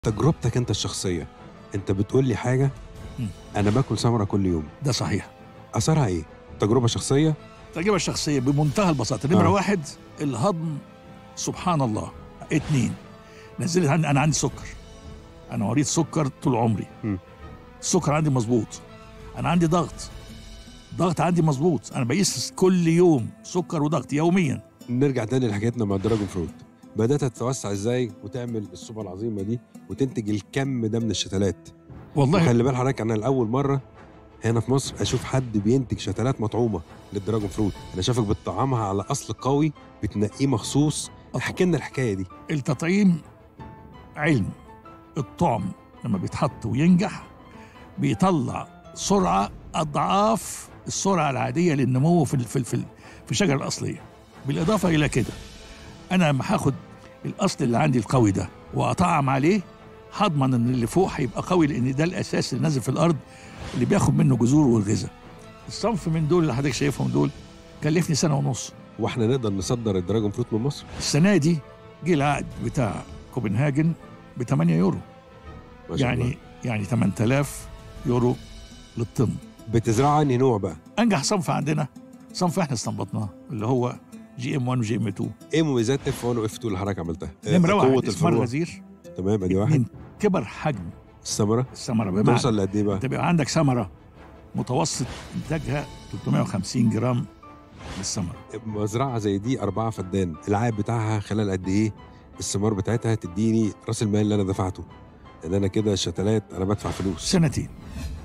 تجربتك انت الشخصيه انت بتقول لي حاجه مم. انا باكل سمره كل يوم ده صحيح اثرها ايه تجربه شخصيه التجربة الشخصية بمنتهى البساطة نمرة آه. واحد الهضم سبحان الله اتنين نزلت عندي أنا عندي سكر أنا مريض سكر طول عمري مم. السكر عندي مظبوط أنا عندي ضغط ضغط عندي مظبوط أنا بقيس كل يوم سكر وضغط يوميا نرجع تاني لحكايتنا مع الدراجون فروت بدات تتوسع ازاي وتعمل الصوبه العظيمه دي وتنتج الكم ده من الشتلات والله وخلي بال حضرتك انا لاول مره هنا في مصر اشوف حد بينتج شتلات مطعومه للدراجون فروت انا شايفك بتطعمها على اصل قوي بتنقيه مخصوص احكي لنا الحكايه دي التطعيم علم الطعم لما بيتحط وينجح بيطلع سرعه اضعاف السرعه العاديه للنمو في ال- في ال- في ال- في الشجره الاصليه بالاضافه الى كده انا لما هاخد الاصل اللي عندي القوي ده واطعم عليه هضمن ان اللي فوق هيبقى قوي لان ده الاساس اللي نازل في الارض اللي بياخد منه جذور والغذاء الصنف من دول اللي حضرتك شايفهم دول كلفني سنه ونص واحنا نقدر نصدر الدراجون فروت من مصر السنه دي جه العقد بتاع كوبنهاجن ب 8 يورو ما شاء يعني الله. يعني 8000 يورو للطن بتزرعها انهي نوع بقى انجح صنف عندنا صنف احنا استنبطناه اللي هو جي ام 1 وجي ام 2 ايه مميزات اف 1 واف 2 اللي حضرتك عملتها آه، نمره قوه واحد اسمها الفروع الغزير تمام ادي واحد اتنين كبر حجم الثمره الثمره بمعنى توصل لقد ايه بقى انت بيبقى عندك ثمره متوسط انتاجها 350 جرام للثمره مزرعه زي دي أربعة فدان العائد بتاعها خلال قد ايه الثمار بتاعتها تديني راس المال اللي انا دفعته ان انا كده الشتلات انا بدفع فلوس سنتين